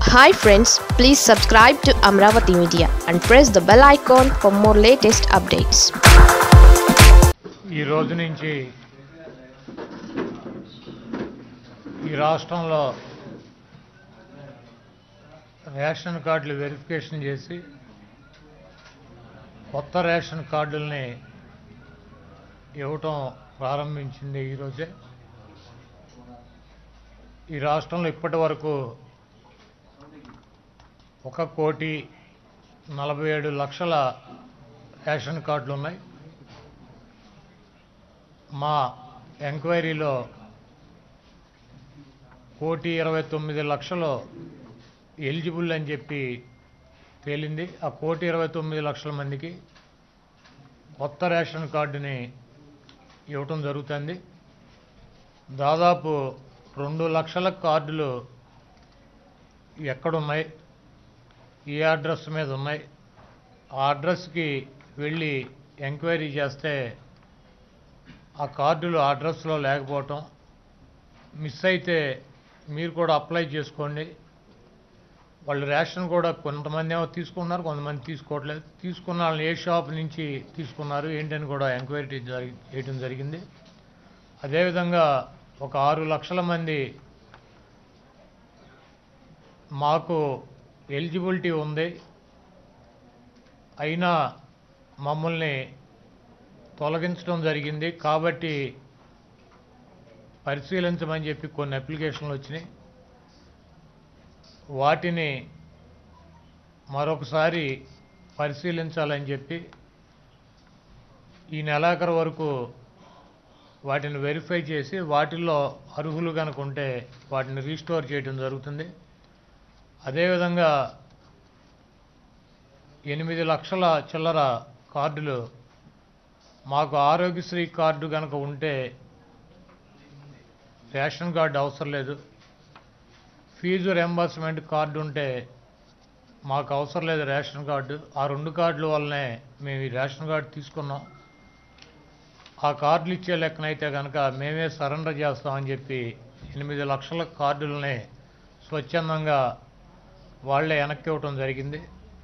Hi friends please subscribe to Amaravati media and press the bell icon for more latest updates ఈ రోజు నుంచి ఈ రాష్ట్రంలో రేషన్ కార్డులు వెరిఫికేషన్ చేసి కొత్త రేషన్ కార్డుల్ని ఇవ్వటం ప్రారంభించింది ఈరోజే ఈ రాష్ట్రంలో ఇప్పటి వరకు ఒక కోటి నలభై ఏడు లక్షల రేషన్ కార్డులు ఉన్నాయి మా ఎంక్వైరీలో కోటి ఇరవై తొమ్మిది లక్షలు ఎలిజిబుల్ అని చెప్పి తేలింది ఆ కోటి ఇరవై తొమ్మిది లక్షల మందికి కొత్త రేషన్ కార్డుని ఇవ్వటం జరుగుతుంది దాదాపు రెండు లక్షల కార్డులు ఎక్కడున్నాయి ఏ అడ్రస్ మీద ఉన్నాయి ఆ అడ్రస్కి వెళ్ళి ఎంక్వైరీ చేస్తే ఆ కార్డులు ఆ అడ్రస్లో లేకపోవటం మిస్ అయితే మీరు కూడా అప్లై చేసుకోండి వాళ్ళు రేషన్ కూడా కొంతమంది ఏమో తీసుకున్నారు కొంతమంది తీసుకోవట్లేదు తీసుకున్న వాళ్ళని ఏ షాప్ నుంచి తీసుకున్నారు ఏంటని కూడా ఎంక్వైరీ జరిగి చేయడం జరిగింది అదేవిధంగా ఒక ఆరు లక్షల మంది మాకు ఎలిజిబిలిటీ ఉంది అయినా మమ్మల్ని తొలగించడం జరిగింది కాబట్టి పరిశీలించమని చెప్పి కొన్ని అప్లికేషన్లు వచ్చినాయి వాటిని మరొకసారి పరిశీలించాలని చెప్పి ఈ నెలాఖరు వరకు వాటిని వెరిఫై చేసి వాటిల్లో అర్హులు కనుక ఉంటే వాటిని రీస్టోర్ చేయడం జరుగుతుంది అదేవిధంగా ఎనిమిది లక్షల చిల్లర కార్డులు మాకు ఆరోగ్యశ్రీ కార్డు కనుక ఉంటే రేషన్ కార్డు అవసరం లేదు ఫీజు రెంబర్స్మెంట్ కార్డు ఉంటే మాకు అవసరం లేదు రేషన్ కార్డు ఆ రెండు కార్డుల వల్లనే మేము ఈ రేషన్ కార్డు తీసుకున్నాం ఆ కార్డులు ఇచ్చే లెక్కనైతే కనుక మేమే సరెండర్ చేస్తామని చెప్పి ఎనిమిది లక్షల కార్డులని స్వచ్ఛందంగా వాళ్ళే వెనక్కి ఇవ్వటం జరిగింది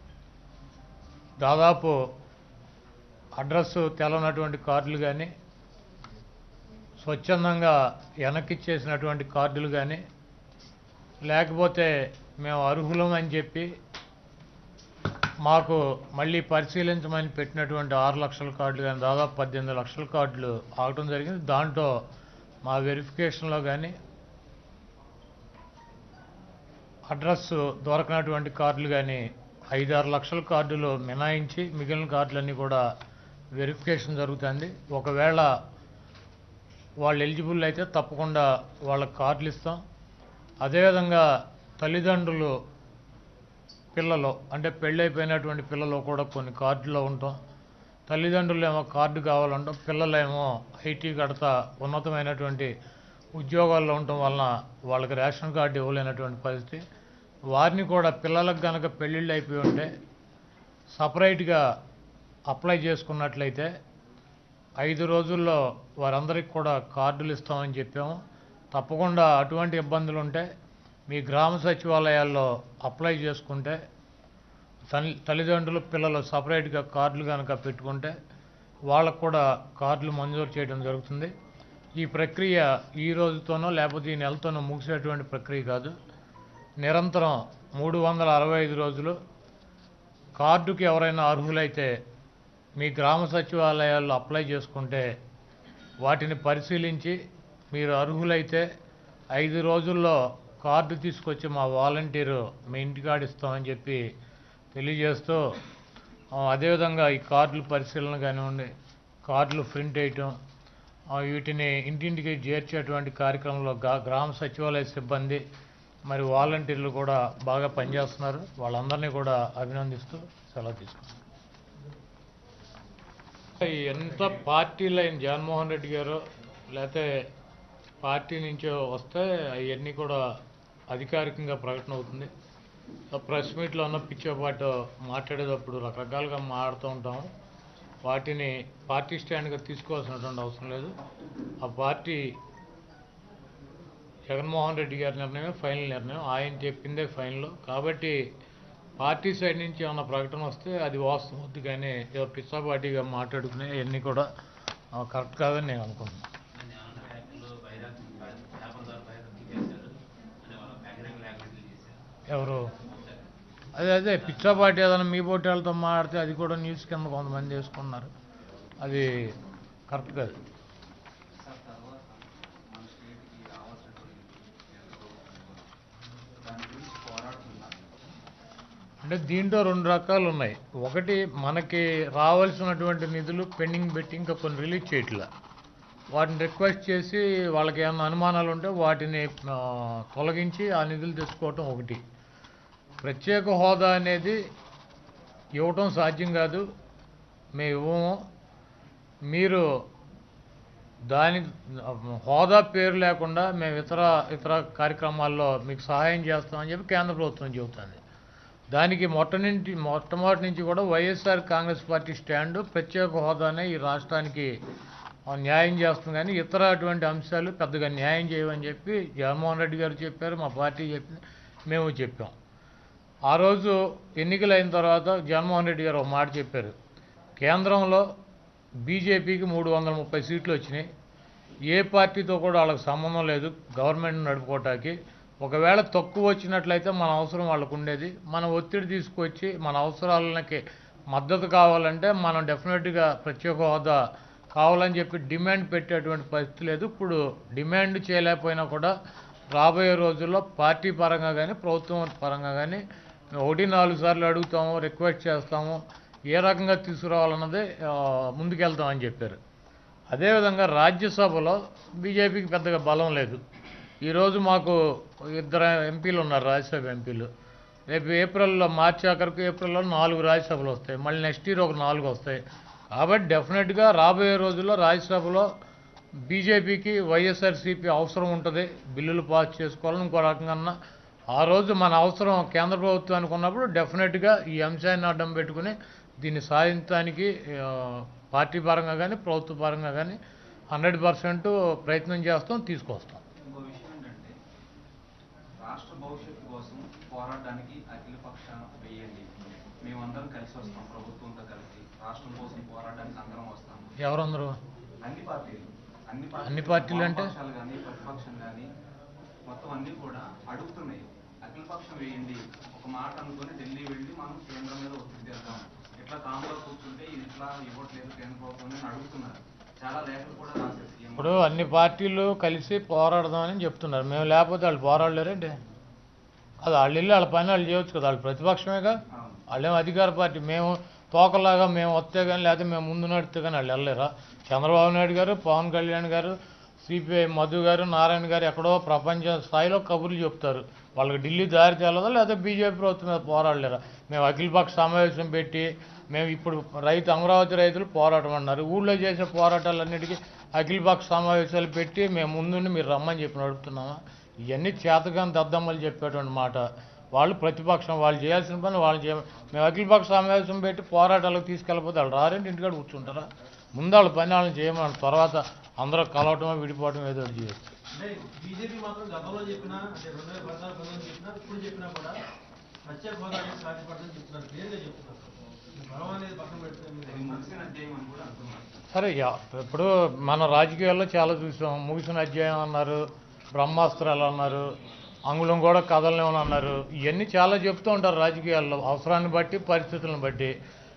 దాదాపు అడ్రస్ తెలవనటువంటి కార్డులు కానీ స్వచ్ఛందంగా వెనక్కిచ్చేసినటువంటి కార్డులు కానీ లేకపోతే మేము అర్హులం అని చెప్పి మాకు మళ్ళీ పరిశీలించమని పెట్టినటువంటి ఆరు లక్షల కార్డులు కానీ దాదాపు పద్దెనిమిది లక్షల కార్డులు ఆగటం జరిగింది దాంట్లో మా వెరిఫికేషన్లో కానీ అడ్రస్ దొరకనటువంటి కార్డులు కానీ ఐదారు లక్షల కార్డులు మినాయించి మిగిలిన కార్డులన్నీ కూడా వెరిఫికేషన్ జరుగుతుంది ఒకవేళ వాళ్ళు ఎలిజిబుల్ అయితే తప్పకుండా వాళ్ళకి కార్డులు ఇస్తాం అదేవిధంగా తల్లిదండ్రులు పిల్లలు అంటే పెళ్ళైపోయినటువంటి పిల్లలు కూడా కొన్ని కార్డులో ఉంటాం తల్లిదండ్రులు ఏమో కార్డు కావాలంటాం పిల్లలేమో ఐటీ కడతా ఉన్నతమైనటువంటి ఉద్యోగాల్లో ఉండటం వలన వాళ్ళకి రేషన్ కార్డు ఇవ్వలేనటువంటి పరిస్థితి వారిని కూడా పిల్లలకు కనుక పెళ్ళిళ్ళు అయిపోయి ఉంటే సపరేట్గా అప్లై చేసుకున్నట్లయితే ఐదు రోజుల్లో వారందరికీ కూడా కార్డులు ఇస్తామని చెప్పాము తప్పకుండా అటువంటి ఇబ్బందులు ఉంటే మీ గ్రామ సచివాలయాల్లో అప్లై చేసుకుంటే తల్లి తల్లిదండ్రులు పిల్లలు సపరేట్గా కార్డులు కనుక పెట్టుకుంటే వాళ్ళకు కూడా కార్డులు మంజూరు చేయడం జరుగుతుంది ఈ ప్రక్రియ ఈ రోజుతోనో లేకపోతే ఈ నెలతోనో ముగిసేటువంటి ప్రక్రియ కాదు నిరంతరం మూడు వందల అరవై ఐదు రోజులు కార్డుకి ఎవరైనా అర్హులైతే మీ గ్రామ సచివాలయాల్లో అప్లై చేసుకుంటే వాటిని పరిశీలించి మీరు అర్హులైతే ఐదు రోజుల్లో కార్డు తీసుకొచ్చి మా వాలంటీరు మీ ఇంటికాడ ఇస్తామని చెప్పి తెలియజేస్తూ ఆ, అదేవిధంగా ఈ కార్డులు పరిశీలన కానివ్వండి కార్డులు ప్రింట్ వేయటం ఆ, వీటిని ఇంటింటికి చేర్చేటువంటి కార్యక్రమంలో గా- గ్రామ సచివాలయ సిబ్బంది మరి వాలంటీర్లు కూడా బాగా పనిచేస్తున్నారు వాళ్ళందరినీ కూడా అభినందిస్తూ సెలవు తీసుకున్నాను ఎంత పార్టీలు అయిన జగన్మోహన్ రెడ్డి గారు లేకపోతే పార్టీ నుంచో వస్తే అవన్నీ కూడా అధికారికంగా ప్రకటన అవుతుంది ప్రెస్ మీట్లో ఉన్న పిచ్చోపాటు మాట్లాడేటప్పుడు రకరకాలుగా మాట్లాడుతూ ఉంటాము వాటిని పార్టీ స్టాండ్గా తీసుకోవాల్సినటువంటి అవసరం లేదు ఆ పార్టీ జగన్మోహన్ రెడ్డి గారి నిర్ణయమే ఫైనల్ నిర్ణయం ఆయన చెప్పిందే ఫైనల్ కాబట్టి పార్టీ సైడ్ నుంచి ఏమన్నా ప్రకటన వస్తే అది వాస్తవం వద్దు కానీ ఏదో పిచ్చాపార్టీగా మాట్లాడుకునే అన్నీ కూడా ఆ, కరెక్ట్ కాదని నేను అనుకుంటున్నాను జ్ఞాన బ్యాంకులో బహిరంగ పేపర్ ద్వారా బహిరంగ చేశారు అని వాళ్ళ బహిరంగ లేఖలు చేశారు ఎవరు అదే అదే పిచ్చాపార్టీ ఏదైనా మీ పోటీలతో మాడితే అది కూడా న్యూస్ కింద కొంతమంది వేసుకున్నారు అది కరెక్ట్ కాదు సార్ తర్వాత మన స్టేట్కి రావాల్సినటువంటి కేంద్ర ప్రభుత్వం దాని గురించి పోరాడుతున్నారు అంటే దీంట్లో రెండు రకాలు ఉన్నాయి ఒకటి మనకి రావాల్సినటువంటి నిధులు పెండింగ్ పెట్టి ఇంకా కొన్ని రిలీజ్ చేయట్లే వాటిని రిక్వెస్ట్ చేసి వాళ్ళకి ఏమైనా అనుమానాలు ఉంటే వాటిని ఆ, తొలగించి ఆ నిధులు తెచ్చుకోవటం ఒకటి ప్రత్యేక హోదా అనేది ఇవ్వటం సాధ్యం కాదు మేము ఇవ్వము మీరు దాని హోదా పేరు లేకుండా మేము ఇతర ఇతర కార్యక్రమాల్లో మీకు సహాయం చేస్తామని చెప్పి కేంద్ర ప్రభుత్వం చెబుతుంది దానికి మొట్టనింటి మొట్టమొదటి నుంచి కూడా వైఎస్ఆర్ కాంగ్రెస్ పార్టీ స్టాండ్ ప్రత్యేక హోదానే ఈ రాష్ట్రానికి ఆ, న్యాయం చేస్తుంది కానీ ఇతర అటువంటి అంశాలు పెద్దగా న్యాయం చేయవని చెప్పి జగన్మోహన్ రెడ్డి గారు చెప్పారు మా పార్టీ చెప్పింది మేము చెప్పాం ఆ రోజు ఎన్నికలు అయిన తర్వాత జగన్మోహన్ రెడ్డి గారు ఒక మాట చెప్పారు కేంద్రంలో బీజేపీకి మూడు వందల ముప్పై సీట్లు వచ్చినాయి ఏ పార్టీతో కూడా వాళ్ళకి సంబంధం లేదు గవర్నమెంట్ నడుపుకోవటానికి ఒకవేళ తక్కువ వచ్చినట్లయితే మన అవసరం వాళ్ళకు ఉండేది మన ఒత్తిడి తీసుకొచ్చి మన అవసరాలకి మద్దతు కావాలంటే మనం డెఫినెట్గా ప్రత్యేక హోదా కావాలని చెప్పి డిమాండ్ పెట్టేటువంటి పరిస్థితి లేదు ఇప్పుడు డిమాండ్ చేయలేకపోయినా కూడా రాబోయే రోజుల్లో పార్టీ పరంగా కానీ ప్రభుత్వం పరంగా కానీ ఒకటి నాలుగు సార్లు అడుగుతాము రిక్వెస్ట్ చేస్తాము ఏ రకంగా తీసుకురావాలన్నదే ఆ, ముందుకెళ్తామని చెప్పారు అదేవిధంగా రాజ్యసభలో బీజేపీకి పెద్దగా బలం లేదు ఈరోజు మాకు ఇద్దరు ఎంపీలు ఉన్నారు రాజ్యసభ ఎంపీలు రేపు ఏప్రిల్లో మార్చి ఆఖరికి ఏప్రిల్లో నాలుగు రాజ్యసభలు వస్తాయి మళ్ళీ నెక్స్ట్ ఇయర్ ఒక నాలుగు వస్తాయి కాబట్టి డెఫినెట్గా రాబోయే రోజుల్లో రాజ్యసభలో బీజేపీకి వైఎస్ఆర్సీపీ అవసరం ఉంటుంది బిల్లులు పాస్ చేసుకోవాలని ఇంకో రకంగా ఆ రోజు మన అవసరం కేంద్ర ప్రభుత్వానికి ఉన్నప్పుడు డెఫినెట్గా ఈ అంశాన్ని అడ్డం పెట్టుకుని దీన్ని సాధించడానికి ఆ, పార్టీ పరంగా కానీ ప్రభుత్వ పరంగా కానీ హండ్రెడ్ పర్సెంట్ ప్రయత్నం చేస్తాం తీసుకొస్తాం ఇంకో విషయం ఏంటంటే రాష్ట్ర భవిష్యత్తు కోసం పోరాడడానికి అఖిల పక్షాన వేయండి మేమందరం కలిసి వస్తాం ప్రభుత్వంతో కలిసి రాష్ట్రం కోసం పోరాడడానికి అందరం వస్తాము ఎవరందరూ అన్ని పార్టీలు అన్ని అన్ని పార్టీలు అంటే? పక్షాలు కానీ ప్రతిపక్షం కానీ మొత్తం అన్ని కూడా అడుగుతున్నాయి అఖిల పక్షం వేయండి ఒక మాట అనుకొని ఢిల్లీ వెళ్ళి మనం కేంద్రం మీద ఒత్తిడి తెద్దాం ఇట్లా కామ్గా కూర్చుంటే ఇది ఇట్లా ఇవ్వట్లేదు కేంద్ర ప్రభుత్వం అని అడుగుతున్నారు చాలా లేఖలు కూడా రాశారు సీఎం ఇప్పుడు అన్ని పార్టీలు కలిసి పోరాడదామని చెప్తున్నారు మేము లేకపోతే వాళ్ళు పోరాడలేరండి అది వాళ్ళు వెళ్ళి వాళ్ళ పని వాళ్ళు చేయొచ్చు కదా వాళ్ళు ప్రతిపక్షమేగా అవును. వాళ్ళేమో అధికార పార్టీ మేము తోకలాగా మేము వస్తే కానీ లేకపోతే మేము ముందు నడితే కానీ వాళ్ళు వెళ్ళలేరా చంద్రబాబు నాయుడు గారు పవన్ కళ్యాణ్ గారు సిపిఐ మధు గారు నారాయణ గారు ఎక్కడో ప్రపంచ స్థాయిలో కబుర్లు చెప్తారు వాళ్ళకి ఢిల్లీ దారి తేలదా లేకపోతే బీజేపీ ప్రభుత్వం మీద పోరాడలేరా మేము అఖిలపక్ష సమావేశం పెట్టి మేము ఇప్పుడు రైతు అమరావతి రైతులు పోరాటం అన్నారు ఊళ్ళో చేసే పోరాటాలన్నిటికీ అఖిలపక్ష సమావేశాలు పెట్టి మేము ముందుండి మీరు రమ్మని చెప్పి నడుపుతున్నామా ఇవన్నీ చేతగాని దద్దమ్మలు చెప్పేటువంటి మాట వాళ్ళు ప్రతిపక్షం వాళ్ళు చేయాల్సిన పని వాళ్ళు చేయ మేము అఖిలపక్ష సమావేశం పెట్టి పోరాటాలకు తీసుకెళ్ళిపోతే వాళ్ళు రారంటే ఇంటికాడ కూర్చుంటారా ముందు వాళ్ళ పని వాళ్ళని చేయమని తర్వాత అందరూ కలవటమో విడిపోవటం ఏదో ఒకటి చేయొచ్చు అంటే బీజేపీ మాత్రం గతంలో చెప్పినా అంటే రెండు వేల పద్నాలుగు పంతొమ్మిది చెప్పినా ఇప్పుడు చెప్పినా కూడా ప్రత్యేక హోదా అనేది సాధ్యపడదని చెప్తున్నారు క్లియర్గా చెప్తున్నారు ఈ బలం అనేది పక్కన పెడితే ఇది మీరు ముగిసిన అధ్యాయం అని కూడా అంటున్నారు సరే యా, ఇప్పుడు మన రాజకీయాల్లో చాలా చూసాం ముగిసిన అధ్యాయం అన్నారు బ్రహ్మాస్త్రాలు అన్నారు అంగుళం కూడా కదలలేమని అన్నారు ఇవన్నీ చాలా చెప్తూ ఉంటారు రాజకీయాల్లో అవసరాన్ని బట్టి పరిస్థితులను బట్టి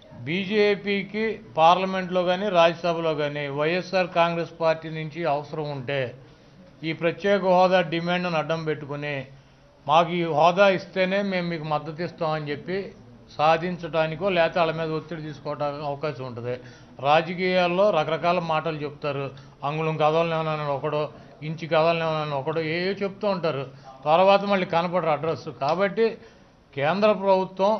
బీజేపీకి పార్లమెంట్లో కానీ రాజ్యసభలో కానీ వైఎస్ఆర్ కాంగ్రెస్ పార్టీ నుంచి అవసరం ఉంటే ఈ ప్రత్యేక హోదా డిమాండ్ను అడ్డం పెట్టుకుని మాకు ఈ హోదా ఇస్తేనే మేము మీకు మద్దతు ఇస్తామని చెప్పి సాధించడానికో లేకపోతే వాళ్ళ మీద ఒత్తిడి తీసుకోవడానికి అవకాశం ఉంటుంది రాజకీయాల్లో రకరకాల మాటలు చెప్తారు అంగుళం కదలనేమని ఒకడు ఇంచి కదలనేమని ఒకడు ఏ చెప్తూ ఉంటారు తర్వాత మళ్ళీ కనపడరు అడ్రస్ కాబట్టి కేంద్ర ప్రభుత్వం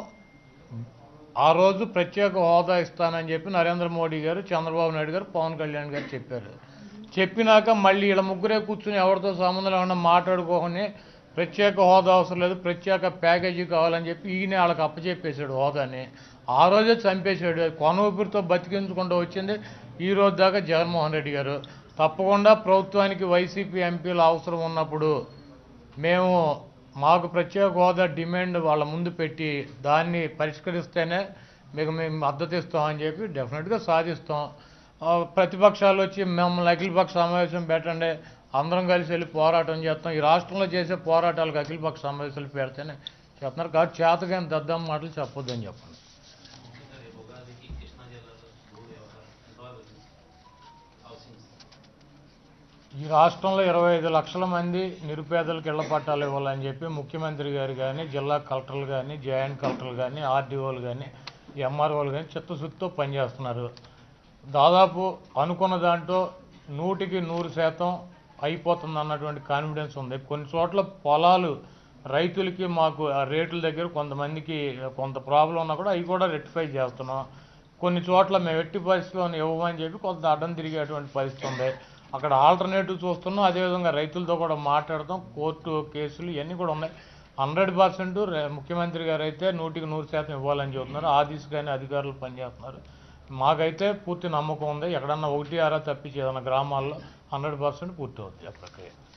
ఆ రోజు ప్రత్యేక హోదా ఇస్తానని చెప్పి నరేంద్ర మోడీ గారు చంద్రబాబు నాయుడు గారు పవన్ కళ్యాణ్ గారు చెప్పారు చెప్పినాక మళ్ళీ వీళ్ళ ముగ్గురే కూర్చుని ఎవరితో సంబంధం లేకుండా మాట్లాడుకోని ప్రత్యేక హోదా అవసరం లేదు ప్రత్యేక ప్యాకేజీ కావాలని చెప్పి ఈయన వాళ్ళకి అప్పచెప్పేశాడు హోదాని ఆ రోజే చంపేశాడు కొన ఊపిరితో బతికించుకుంటూ వచ్చింది ఈ రోజు దాకా జగన్మోహన్ రెడ్డి గారు తప్పకుండా ప్రభుత్వానికి వైసీపీ ఎంపీల అవసరం ఉన్నప్పుడు మేము మాకు ప్రత్యేక హోదా డిమాండ్ వాళ్ళ ముందు పెట్టి దాన్ని పరిష్కరిస్తేనే మీకు మేము మద్దతు ఇస్తామని చెప్పి డెఫినెట్గా సాధిస్తాం ఆ, ప్రతిపక్షాలు వచ్చి మమ్మల్ని అఖిలపక్ష సమావేశం పెట్టండి అందరం కలిసి వెళ్ళి పోరాటం చేస్తాం ఈ రాష్ట్రంలో చేసే పోరాటాలకు అఖిలపక్ష సమావేశాలు పెడితేనే చెప్తున్నారు కాబట్టి చేతగాని దద్దం మాటలు చెప్పొద్దని చెప్పండి ముఖ్యంగా రేపు ఉగాదికి కృష్ణా జిల్లాలో భూ వ్యవహారం ఎంతవరకు హౌసింగ్ ఈ రాష్ట్రంలో ఇరవై ఐదు లక్షల మంది నిరుపేదలకు ఇళ్ల పట్టాలు ఇవ్వాలని చెప్పి ముఖ్యమంత్రి గారు కానీ జిల్లా కలెక్టర్లు కానీ జాయింట్ కలెక్టర్లు కానీ ఆర్డీఓలు కానీ ఎంఆర్ఓలు కానీ చిత్తశుద్ధితో పనిచేస్తున్నారు దాదాపు అనుకున్న దాంట్లో నూటికి నూరు శాతం అయిపోతుంది అన్నటువంటి కాన్ఫిడెన్స్ ఉంది కొన్ని చోట్ల పొలాలు రైతులకి మాకు ఆ రేట్ల దగ్గర కొంతమందికి కొంత ప్రాబ్లం ఉన్నా కూడా అవి కూడా రెక్టిఫై చేస్తున్నాం కొన్ని చోట్ల మేము ఎట్టి పరిస్థితిలో ఇవ్వమని చెప్పి కొంత అడ్డం తిరిగేటువంటి పరిస్థితి ఉంది అక్కడ ఆల్టర్నేటివ్ చూస్తున్నాం అదేవిధంగా రైతులతో కూడా మాట్లాడతాం కోర్టు కేసులు ఇవన్నీ కూడా ఉన్నాయి హండ్రెడ్ పర్సెంట్ ముఖ్యమంత్రి గారు అయితే నూటికి నూరు శాతం ఇవ్వాలని చెబుతున్నారు ఆ దిశగానే అధికారులు పనిచేస్తున్నారు మాకైతే పూర్తి నమ్మకం ఉంది ఎక్కడన్నా ఒకటి ఆరా తప్పించి ఏదైనా గ్రామాల్లో హండ్రెడ్ పర్సెంట్ పూర్తి అవుతుంది ఆ ప్రక్రియ